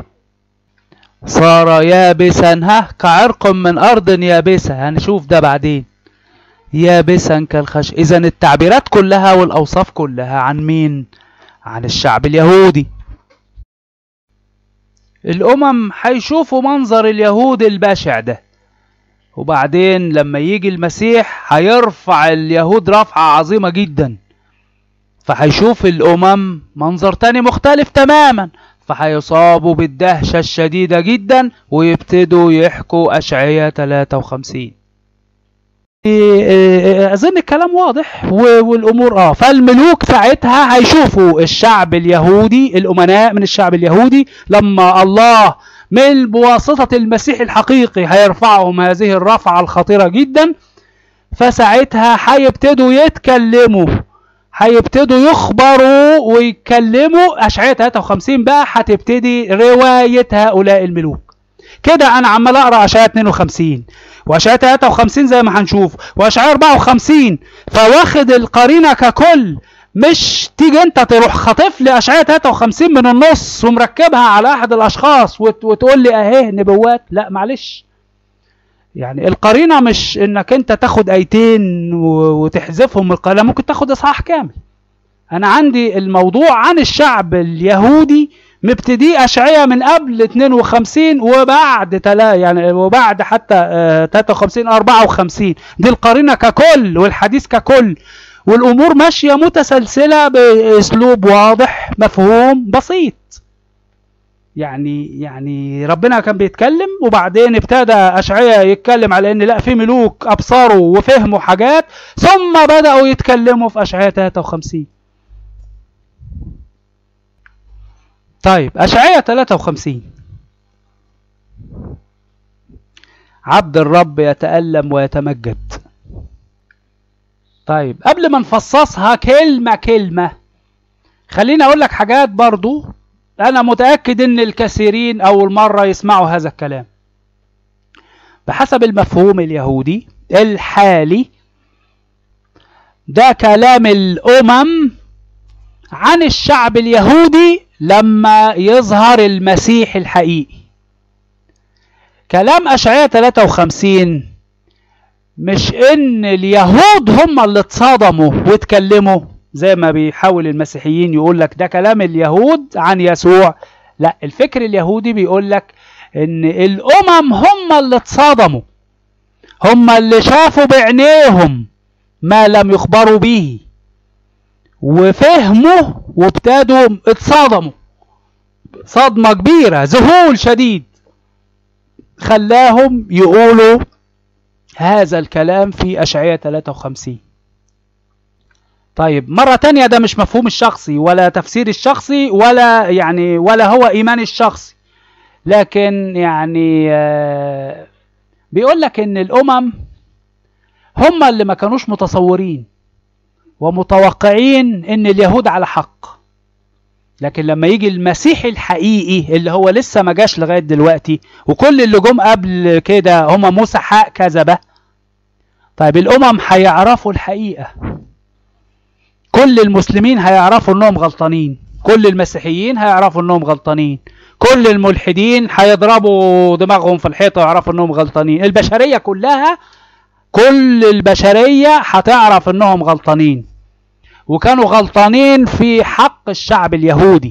صار يابسا ها كعرق من ارض يابسه هنشوف ده بعدين يابسا كالخشب اذا التعبيرات كلها والاوصاف كلها عن مين عن الشعب اليهودي الامم هيشوفوا منظر اليهود البشع ده وبعدين لما يجي المسيح هيرفع اليهود رفعة عظيمة جدا فهيشوف الامم منظر تاني مختلف تماما فهيصابوا بالدهشة الشديدة جدا ويبتدوا يحكوا أشعية 53 اظن الكلام واضح والامور اه فالملوك ساعتها هيشوفوا الشعب اليهودي الامناء من الشعب اليهودي لما الله من بواسطة المسيح الحقيقي هيرفعهم هذه الرفعة الخطيرة جدا فساعتها هيبتدوا يتكلموا هيبتدوا يخبروا ويتكلموا اشعياء 53 بقى هتبتدي رواية هؤلاء الملوك كده انا عمال اقرا اشعياء 52 واشعياء 53 زي ما هنشوف واشعياء 54 فواخد القرينه ككل مش تيجي انت تروح خاطف لي اشعياء 53 من النص ومركبها على احد الاشخاص وت وتقول لي اهي نبوات لا معلش يعني القرينه مش انك انت تاخد ايتين وتحذفهم من القرينه ممكن تاخد اصحاح كامل انا عندي الموضوع عن الشعب اليهودي مبتدي أشعية من قبل 52 وبعد تلا يعني وبعد حتى آه 53 54 دي القرينة ككل والحديث ككل والأمور ماشية متسلسلة بأسلوب واضح مفهوم بسيط يعني يعني ربنا كان بيتكلم وبعدين ابتدى أشعية يتكلم على ان لا في ملوك ابصروا وفهموا حاجات ثم بدأوا يتكلموا في أشعية 53 طيب أشعية 53 عبد الرب يتألم ويتمجد طيب قبل ما نفصصها كلمة كلمة خليني أقول لك حاجات برضو أنا متأكد إن الكثيرين أول مرة يسمعوا هذا الكلام بحسب المفهوم اليهودي الحالي ده كلام الأمم عن الشعب اليهودي لما يظهر المسيح الحقيقي كلام أشعياء 53 مش ان اليهود هم اللي اتصادموا واتكلموا زي ما بيحاول المسيحيين يقول لك ده كلام اليهود عن يسوع لا الفكر اليهودي بيقول لك ان الامم هم اللي اتصادموا هم اللي شافوا بعينيهم ما لم يخبروا به وفهموا وابتدوا اتصدموا صدمة كبيرة ذهول شديد خلاهم يقولوا هذا الكلام في أشعية 53 طيب مرة تانية ده مش مفهوم الشخصي ولا تفسير الشخصي ولا يعني ولا هو إيمان الشخصي لكن يعني آه بيقول لك إن الأمم هم اللي ما كانوش متصورين ومتوقعين إن اليهود على حق لكن لما يجي المسيح الحقيقي اللي هو لسه ما جاش لغايه دلوقتي وكل اللي جم قبل كده هم مسحاء كذبه طيب الامم هيعرفوا الحقيقه كل المسلمين هيعرفوا انهم غلطانين كل المسيحيين هيعرفوا انهم غلطانين كل الملحدين هيضربوا دماغهم في الحيطه ويعرفوا انهم غلطانين البشريه كلها كل البشريه هتعرف انهم غلطانين وكانوا غلطانين في حق الشعب اليهودي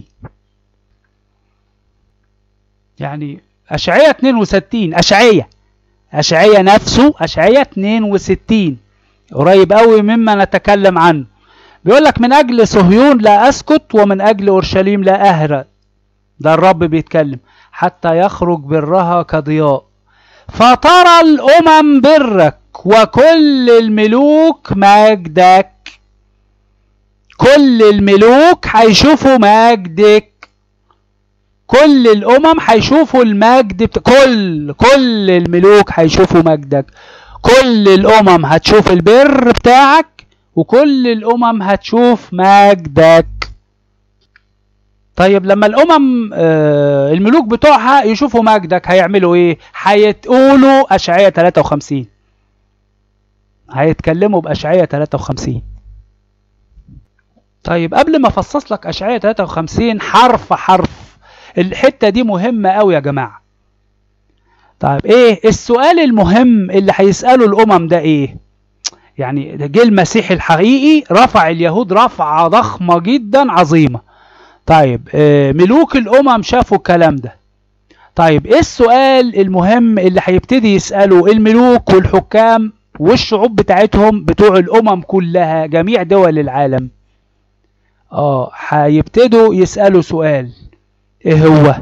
يعني أشعية 62 أشعية أشعية نفسه أشعية 62 قريب قوي مما نتكلم عنه بيقول لك من أجل صهيون لا أسكت ومن أجل أورشليم لا أهرأ ده الرب بيتكلم حتى يخرج برها كضياء فترى الأمم برك وكل الملوك مجدك كل الملوك هيشوفوا مجدك كل الامم هيشوفوا المجد بت... كل كل الملوك هيشوفوا مجدك كل الامم هتشوف البر بتاعك وكل الامم هتشوف مجدك طيب لما الامم آه الملوك بتوعها يشوفوا مجدك هيعملوا ايه هيتقولوا اشعياء 53 هيتكلموا باشعياء 53 طيب قبل ما افصص لك اشعياء 53 حرف حرف الحته دي مهمه قوي يا جماعه طيب ايه السؤال المهم اللي هيساله الامم ده ايه يعني جه المسيح الحقيقي رفع اليهود رفعه ضخمه جدا عظيمه طيب آه ملوك الامم شافوا الكلام ده طيب ايه السؤال المهم اللي هيبتدي يساله الملوك والحكام والشعوب بتاعتهم بتوع الامم كلها جميع دول العالم اه هيبتدوا يسألوا سؤال ايه هو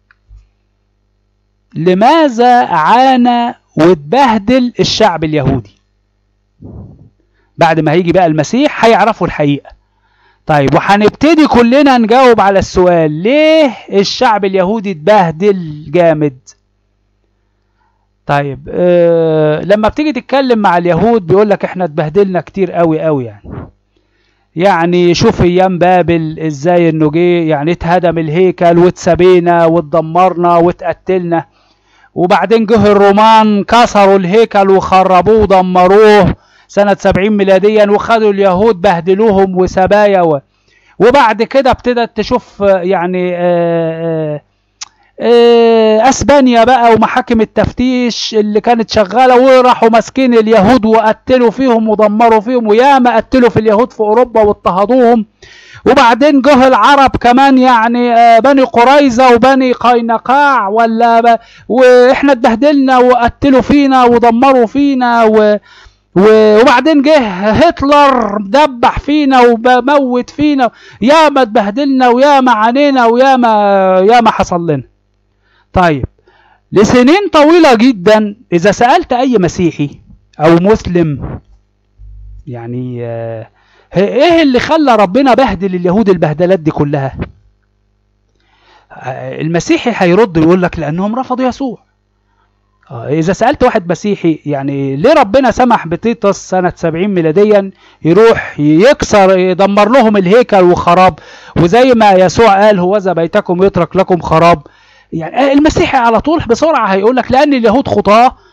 لماذا عانى واتبهدل الشعب اليهودي بعد ما هيجي بقى المسيح هيعرفوا الحقيقة طيب وهنبتدي كلنا نجاوب على السؤال ليه الشعب اليهودي اتبهدل جامد طيب آه لما بتيجي تتكلم مع اليهود بيقول لك احنا اتبهدلنا كتير قوي قوي يعني يعني شوف ايام بابل ازاي انه جه يعني اتهدم الهيكل واتسبينا واتدمرنا واتقتلنا وبعدين جه الرومان كسروا الهيكل وخربوه ودمروه سنة 70 ميلاديا وخدوا اليهود بهدلوهم وسبايا و... وبعد كده ابتدت تشوف يعني آآ آآ اسبانيا بقى ومحاكم التفتيش اللي كانت شغاله وراحوا ماسكين اليهود وقتلوا فيهم ودمروا فيهم وياما قتلوا في اليهود في اوروبا واضطهدوهم وبعدين جه العرب كمان يعني بني قريظه وبني قينقاع ولا ب... واحنا اتبهدلنا وقتلوا فينا ودمروا فينا و... وبعدين جه هتلر دبح فينا وموت فينا ياما اتبهدلنا وياما عانينا وياما ياما حصل لنا طيب لسنين طويلة جدا إذا سألت أي مسيحي أو مسلم يعني إيه اللي خلى ربنا بهدل اليهود البهدلات دي كلها المسيحي هيرد يقول لك لأنهم رفضوا يسوع إذا سألت واحد مسيحي يعني ليه ربنا سمح بتيتس سنة 70 ميلاديا يروح يكسر يدمر لهم الهيكل وخراب وزي ما يسوع قال هوذا بيتكم يترك لكم خراب يعني المسيحي على طول بسرعة هيقول لك لأن اليهود خطاة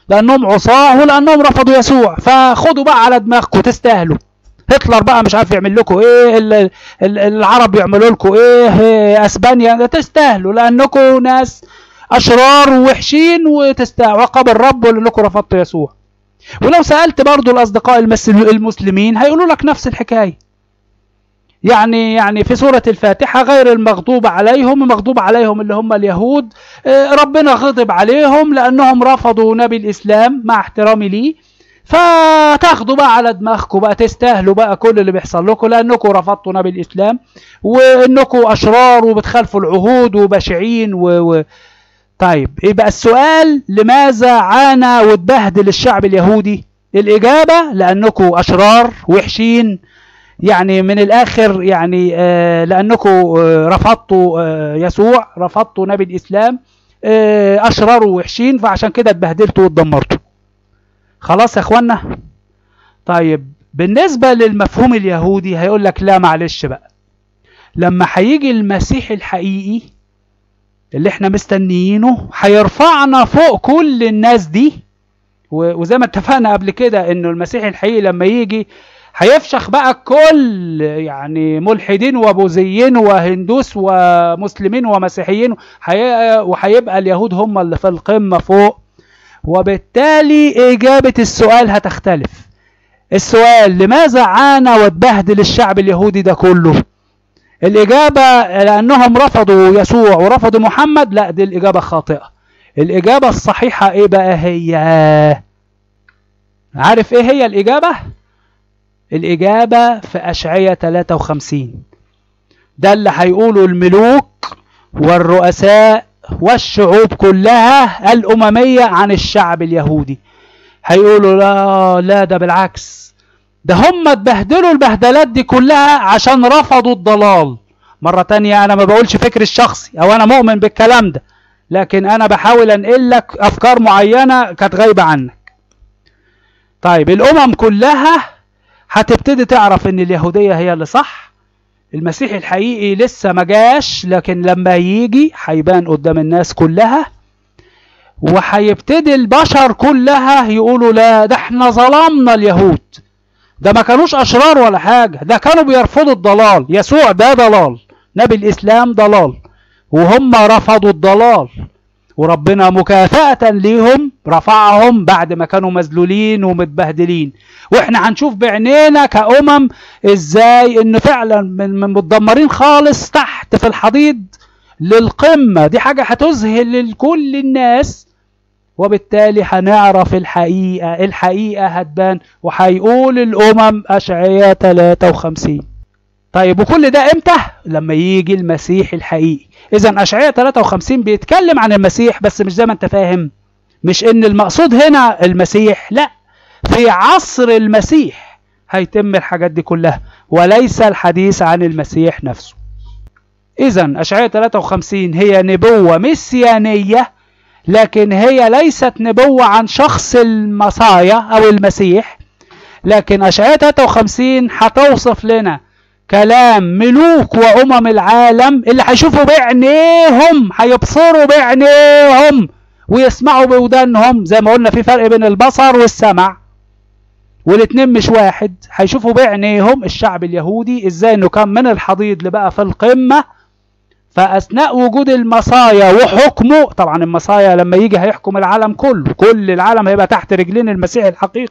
لانهم عصاه ولانهم رفضوا يسوع فخدوا بقى على دماغكم تستاهلوا هتلر بقى مش عارف يعمل لكم ايه ال- ال- العرب يعملوا لكم ايه إيه، اسبانيا ده تستاهلوا لانكم ناس اشرار ووحشين وتستاهلوا عقاب الرب لانكم رفضتوا يسوع ولو سالت برضو الاصدقاء المس- المسلمين هيقولوا لك نفس الحكايه يعني يعني في سورة الفاتحة غير المغضوب عليهم المغضوب عليهم اللي هم اليهود آه، ربنا غضب عليهم لأنهم رفضوا نبي الإسلام مع احترامي ليه فتاخدوا بقى على دماغكم بقى تستاهلوا بقى كل اللي بيحصل لكم لأنكم رفضتوا نبي الإسلام وإنكم أشرار وبتخالفوا العهود وبشعين و... و... طيب يبقى السؤال لماذا عانى واتبهدل الشعب اليهودي الإجابة لأنكم أشرار وحشين يعني من الاخر يعني آه لانكم آه رفضتوا آه يسوع رفضتوا نبي الاسلام آه اشرار ووحشين فعشان كده اتبهدلتوا واتدمرتوا خلاص يا اخوانا طيب بالنسبة للمفهوم اليهودي هيقول لك لا معلش بقى لما هيجي المسيح الحقيقي اللي احنا مستنيينه هيرفعنا فوق كل الناس دي و- وزي ما اتفقنا قبل كده انه المسيح الحقيقي لما يجي هيفشخ بقى كل يعني ملحدين وبوذيين وهندوس ومسلمين ومسيحيين حي- وهيبقى اليهود هم اللي في القمة فوق وبالتالي إجابة السؤال هتختلف السؤال لماذا عانى واتبهدل الشعب اليهودي ده كله الإجابة لأنهم رفضوا يسوع ورفضوا محمد لا دي الإجابة خاطئة الإجابة الصحيحة إيه بقى هي عارف إيه هي الإجابة الإجابة في أشعية 53 ده اللي هيقوله الملوك والرؤساء والشعوب كلها الأممية عن الشعب اليهودي هيقولوا لا لا ده بالعكس ده هم اتبهدلوا البهدلات دي كلها عشان رفضوا الضلال مرة تانية أنا ما بقولش فكري الشخصي أو أنا مؤمن بالكلام ده لكن أنا بحاول أنقل لك أفكار معينة كانت غايبة عنك طيب الأمم كلها هتبتدي تعرف ان اليهودية هي اللي صح المسيح الحقيقي لسه ما جاش لكن لما يجي هيبان قدام الناس كلها وهيبتدي البشر كلها يقولوا لا ده احنا ظلمنا اليهود ده ما كانوش اشرار ولا حاجة ده كانوا بيرفضوا الضلال يسوع ده ضلال نبي الاسلام ضلال وهم رفضوا الضلال وربنا مكافأة ليهم رفعهم بعد ما كانوا مذلولين ومتبهدلين واحنا هنشوف بعينينا كأمم ازاي ان فعلا من من متدمرين خالص تحت في الحضيض للقمة دي حاجة هتذهل لكل الناس وبالتالي هنعرف الحقيقة الحقيقة هتبان وهيقول الأمم أشعية 53 طيب وكل ده امتى؟ لما يجي المسيح الحقيقي إذا أشعية 53 بيتكلم عن المسيح بس مش زي ما أنت فاهم مش إن المقصود هنا المسيح لا في عصر المسيح هيتم الحاجات دي كلها وليس الحديث عن المسيح نفسه إذا أشعية 53 هي نبوة مسيانية لكن هي ليست نبوة عن شخص المصايا أو المسيح لكن أشعية 53 هتوصف لنا كلام ملوك وأمم العالم اللي هيشوفوا بعينيهم هيبصروا بعينيهم ويسمعوا بودانهم زي ما قلنا في فرق بين البصر والسمع والاتنين مش واحد هيشوفوا بعينيهم الشعب اليهودي ازاي انه كان من الحضيض اللي بقى في القمة فاثناء وجود المصايا وحكمه طبعا المصايا لما يجي هيحكم العالم كله كل العالم هيبقى تحت رجلين المسيح الحقيقي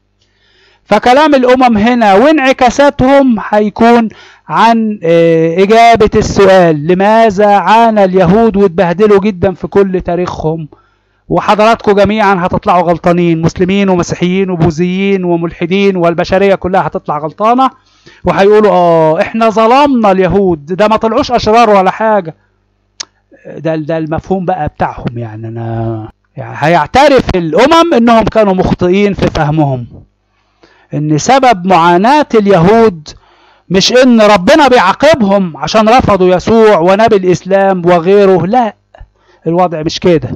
فكلام الامم هنا وانعكاساتهم هيكون عن اجابة السؤال لماذا عانى اليهود واتبهدلوا جدا في كل تاريخهم وحضراتكم جميعا هتطلعوا غلطانين مسلمين ومسيحيين وبوذيين وملحدين والبشرية كلها هتطلع غلطانة وهيقولوا اه احنا ظلمنا اليهود ده ما طلعوش اشرار ولا حاجة ده ده المفهوم بقى بتاعهم يعني انا يعني هيعترف الامم انهم كانوا مخطئين في فهمهم ان سبب معاناة اليهود مش ان ربنا بيعاقبهم عشان رفضوا يسوع ونبي الاسلام وغيره لا الوضع مش كده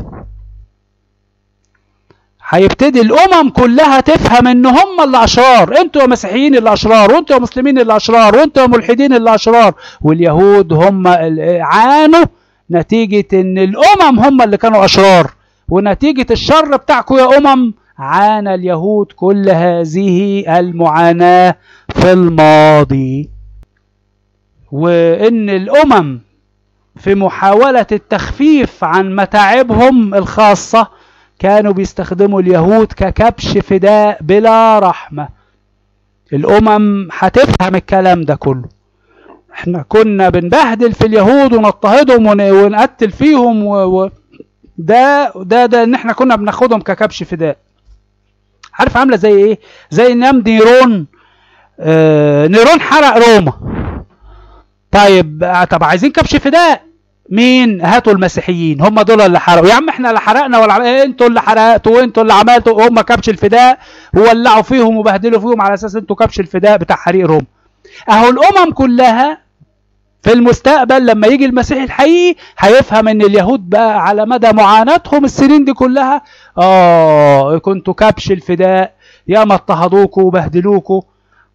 هيبتدي الامم كلها تفهم ان هم اللي اشرار انتوا يا مسيحيين اللي اشرار وانتوا يا مسلمين اللي اشرار وانتوا يا ملحدين اللي اشرار واليهود هم عانوا نتيجة ان الامم هم اللي كانوا اشرار ونتيجة الشر بتاعكم يا أمم عانى اليهود كل هذه المعاناة في الماضي وإن الأمم في محاولة التخفيف عن متاعبهم الخاصة كانوا بيستخدموا اليهود ككبش فداء بلا رحمة الأمم هتفهم الكلام ده كله احنا كنا بنبهدل في اليهود ونضطهدهم ونقتل فيهم و... و... ده ده ده ان احنا كنا بناخدهم ككبش فداء عارف عامله زي ايه زي نام نيرون آه نيرون حرق روما طيب طب عايزين كبش فداء مين هاتوا المسيحيين هم دول اللي حرقوا يا عم احنا اللي حرقنا ولا عم... انتوا اللي حرقتوا وانتوا اللي عملتوا هم كبش الفداء وولعوا فيهم وبهدلوا فيهم على اساس انتوا كبش الفداء بتاع حريق روما اهو الامم كلها في المستقبل لما يجي المسيح الحقيقي هيفهم ان اليهود بقى على مدى معاناتهم السنين دي كلها اه كنتوا كبش الفداء يا ما اضطهدوكوا وبهدلوكوا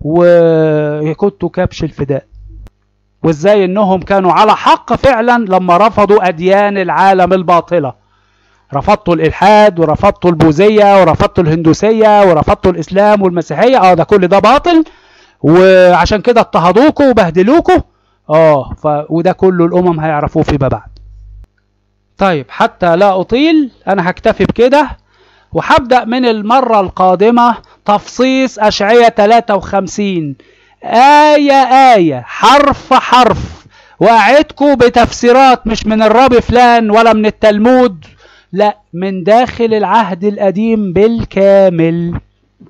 وكنتوا كبش الفداء وازاي انهم كانوا على حق فعلا لما رفضوا اديان العالم الباطله رفضتوا الالحاد ورفضتوا البوذيه ورفضتوا الهندوسيه ورفضتوا الاسلام والمسيحيه اه ده كل ده باطل وعشان كده اضطهدوكوا وبهدلوكوا اه ف... وده كله الامم هيعرفوه فيما بعد طيب حتى لا اطيل انا هكتفي بكده وهبدا من المره القادمه تفصيص اشعياء 53 آية آية حرف حرف وأعدكم بتفسيرات مش من الرب فلان ولا من التلمود لا من داخل العهد القديم بالكامل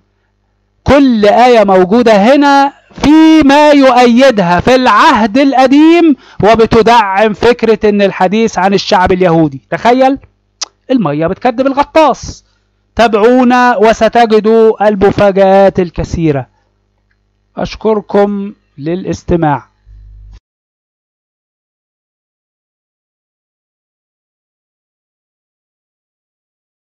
كل آية موجودة هنا فيما يؤيدها في العهد القديم وبتدعم فكرة ان الحديث عن الشعب اليهودي تخيل المية بتكذب الغطاس تابعونا وستجدوا المفاجآت الكثيرة أشكركم للاستماع